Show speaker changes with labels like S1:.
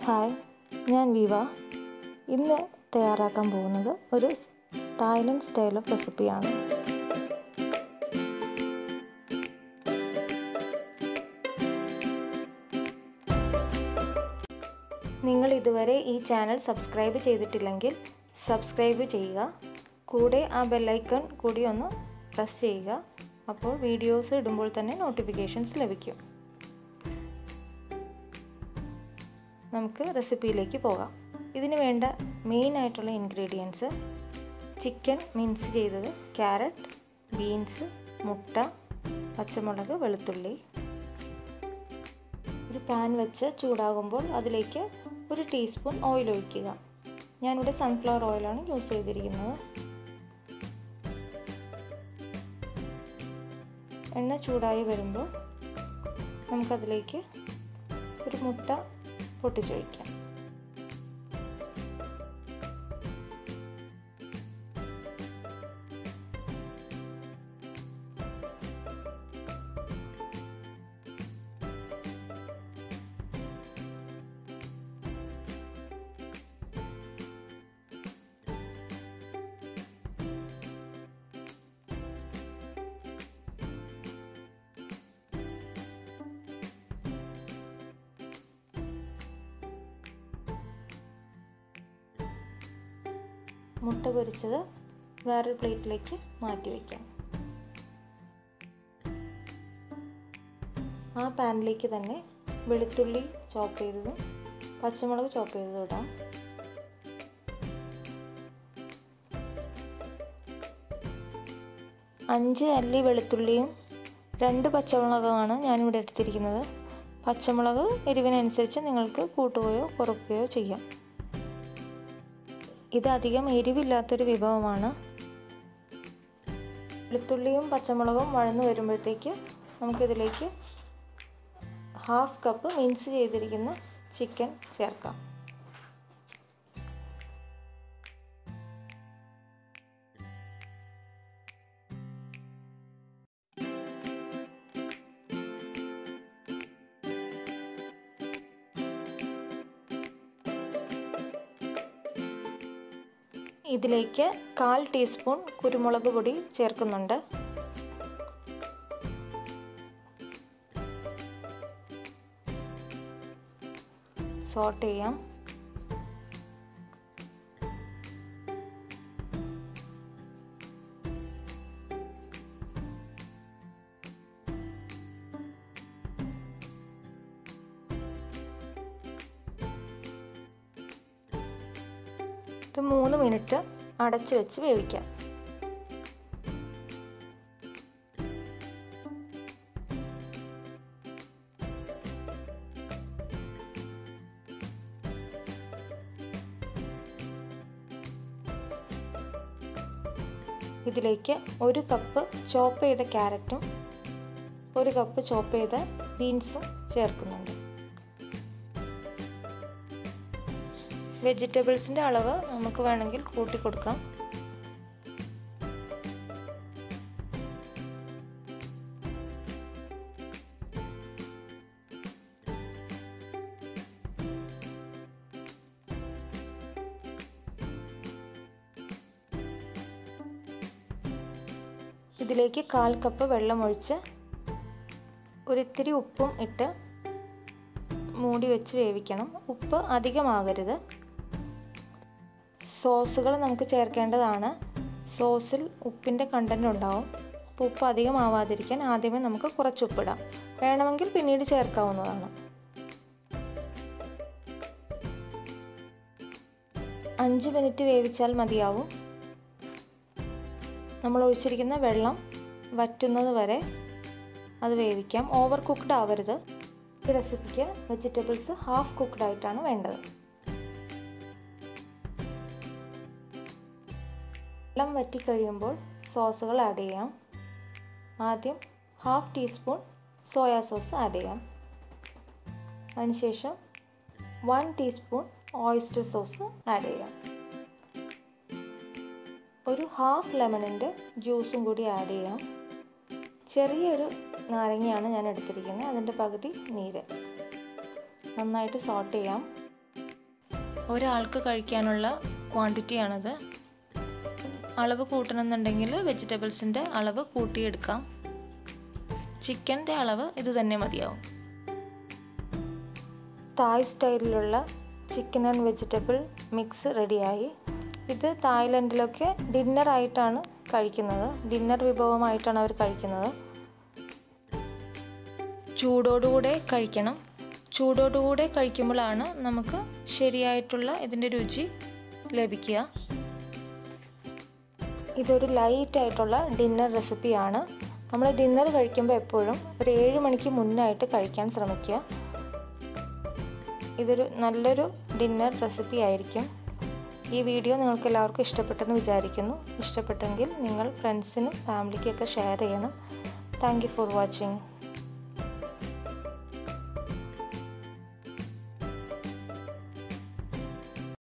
S1: hi ഞാൻ വിവ ഇന്ന് തയ്യാറാക്കാൻ പോകുന്നത് ഒരു തായ്ലൻഡ് സ്റ്റൈൽ ഓഫ് റെസിപ്പിയാണ് നിങ്ങൾ ഇതുവരെ ഈ ചാനൽ സബ്സ്ക്രൈബ് ചെയ്തിട്ടില്ലെങ്കിൽ സബ്സ്ക്രൈബ് ചെയ്യുക കൂടെ ആ ബെല്ലൈക്കൺ കൂടി ഒന്ന് പ്രസ് ചെയ്യുക അപ്പോൾ വീഡിയോസ് ഇടുമ്പോൾ തന്നെ നോട്ടിഫിക്കേഷൻസ് ലഭിക്കും നമുക്ക് റെസിപ്പിയിലേക്ക് പോകാം ഇതിന് വേണ്ട മെയിൻ ആയിട്ടുള്ള ഇൻഗ്രീഡിയൻസ് ചിക്കൻ മിൻസ് ചെയ്തത് ക്യാരറ്റ് ബീൻസ് മുട്ട പച്ചമുളക് വെളുത്തുള്ളി ഒരു പാൻ വെച്ച് ചൂടാകുമ്പോൾ അതിലേക്ക് ഒരു ടീസ്പൂൺ ഓയിൽ ഒഴിക്കുക ഞാനിവിടെ സൺഫ്ലവർ ഓയിലാണ് യൂസ് ചെയ്തിരിക്കുന്നത് എണ്ണ ചൂടായി വരുമ്പോൾ നമുക്കതിലേക്ക് ഒരു മുട്ട പൊട്ടിച്ചൊഴിക്കാം മുട്ട പൊരിച്ചത് വേറൊരു പ്ലേറ്റിലേക്ക് മാറ്റി വയ്ക്കാം ആ പാനിലേക്ക് തന്നെ വെളുത്തുള്ളി ചോപ്പ് ചെയ്തതും പച്ചമുളക് ചോപ്പ് ചെയ്തതും ഇടാം അഞ്ച് അല്ലി വെളുത്തുള്ളിയും രണ്ട് പച്ചമുളകാണ് ഞാനിവിടെ എടുത്തിരിക്കുന്നത് പച്ചമുളക് എരിവിനനുസരിച്ച് നിങ്ങൾക്ക് കൂട്ടുകയോ കുറയ്ക്കുകയോ ചെയ്യാം ഇത് അധികം എരിവില്ലാത്തൊരു വിഭവമാണ് വെളുത്തുള്ളിയും പച്ചമുളകും വഴന്നു വരുമ്പോഴത്തേക്ക് നമുക്കിതിലേക്ക് ഹാഫ് കപ്പ് മിൻസ് ചെയ്തിരിക്കുന്ന ചിക്കൻ ചേർക്കാം ഇതിലേക്ക് കാൽ ടീസ്പൂൺ കുരുമുളക് പൊടി ചേർക്കുന്നുണ്ട് സോട്ട് ചെയ്യാം ഇത് മൂന്ന് മിനിറ്റ് അടച്ചു വെച്ച് വേവിക്കാം ഇതിലേക്ക് ഒരു കപ്പ് ചോപ്പ് ചെയ്ത ക്യാരറ്റും ഒരു കപ്പ് ചോപ്പ് ചെയ്ത ബീൻസും ചേർക്കുന്നുണ്ട് വെജിറ്റബിൾസിൻ്റെ അളവ് നമുക്ക് വേണമെങ്കിൽ കൂട്ടി കൊടുക്കാം ഇതിലേക്ക് കാൽ കപ്പ് വെള്ളം ഒഴിച്ച് ഒരിത്തിരി ഉപ്പും ഇട്ട് മൂടി വെച്ച് വേവിക്കണം ഉപ്പ് അധികമാകരുത് സോസുകൾ നമുക്ക് ചേർക്കേണ്ടതാണ് സോസിൽ ഉപ്പിൻ്റെ കണ്ടൻറ് ഉണ്ടാവും അപ്പോൾ ഉപ്പ് അധികമാവാതിരിക്കാൻ ആദ്യമേ നമുക്ക് കുറച്ച് ഉപ്പിടാം വേണമെങ്കിൽ പിന്നീട് ചേർക്കാവുന്നതാണ് അഞ്ച് മിനിറ്റ് വേവിച്ചാൽ മതിയാവും നമ്മൾ ഒഴിച്ചിരിക്കുന്ന വെള്ളം വറ്റുന്നത് വരെ അത് വേവിക്കാം ഓവർ കുക്ക്ഡ് ആവരുത് ഈ റെസിപ്പിക്ക് വെജിറ്റബിൾസ് ഹാഫ് കുക്ക്ഡ് ആയിട്ടാണ് വേണ്ടത് വെള്ളം വറ്റിക്കഴിയുമ്പോൾ സോസുകൾ ആഡ് ചെയ്യാം ആദ്യം half teaspoon soya sauce add ചെയ്യാം അതിനുശേഷം one teaspoon oyster sauce add ചെയ്യാം ഒരു ഹാഫ് ലെമണിൻ്റെ ജ്യൂസും കൂടി ആഡ് ചെയ്യാം ചെറിയൊരു നാരങ്ങയാണ് ഞാൻ എടുത്തിരിക്കുന്നത് അതിൻ്റെ പകുതി നീര് നന്നായിട്ട് സോട്ട് ചെയ്യാം ഒരാൾക്ക് കഴിക്കാനുള്ള ക്വാണ്ടിറ്റിയാണിത് അളവ് കൂട്ടണമെന്നുണ്ടെങ്കിൽ വെജിറ്റബിൾസിൻ്റെ അളവ് കൂട്ടിയെടുക്കാം ചിക്കൻ്റെ അളവ് ഇത് തന്നെ മതിയാവും തായ് സ്റ്റൈലിലുള്ള ചിക്കൻ ആൻഡ് വെജിറ്റബിൾ മിക്സ് റെഡിയായി ഇത് തായ്ലൻഡിലൊക്കെ ഡിന്നറായിട്ടാണ് കഴിക്കുന്നത് ഡിന്നർ വിഭവമായിട്ടാണ് അവർ കഴിക്കുന്നത് ചൂടോടുകൂടെ കഴിക്കണം ചൂടോടുകൂടെ കഴിക്കുമ്പോഴാണ് നമുക്ക് ശരിയായിട്ടുള്ള ഇതിൻ്റെ രുചി ലഭിക്കുക ഇതൊരു ലൈറ്റ് ആയിട്ടുള്ള ഡിന്നർ റെസിപ്പിയാണ് നമ്മൾ ഡിന്നർ കഴിക്കുമ്പോൾ എപ്പോഴും ഒരു ഏഴ് മണിക്ക് മുന്നായിട്ട് കഴിക്കാൻ ശ്രമിക്കുക ഇതൊരു നല്ലൊരു ഡിന്നർ റെസിപ്പി ആയിരിക്കും ഈ വീഡിയോ നിങ്ങൾക്ക് എല്ലാവർക്കും ഇഷ്ടപ്പെട്ടെന്ന് വിചാരിക്കുന്നു ഇഷ്ടപ്പെട്ടെങ്കിൽ നിങ്ങൾ ഫ്രണ്ട്സിനും ഫാമിലിക്കൊക്കെ ഷെയർ ചെയ്യണം താങ്ക് ഫോർ വാച്ചിങ്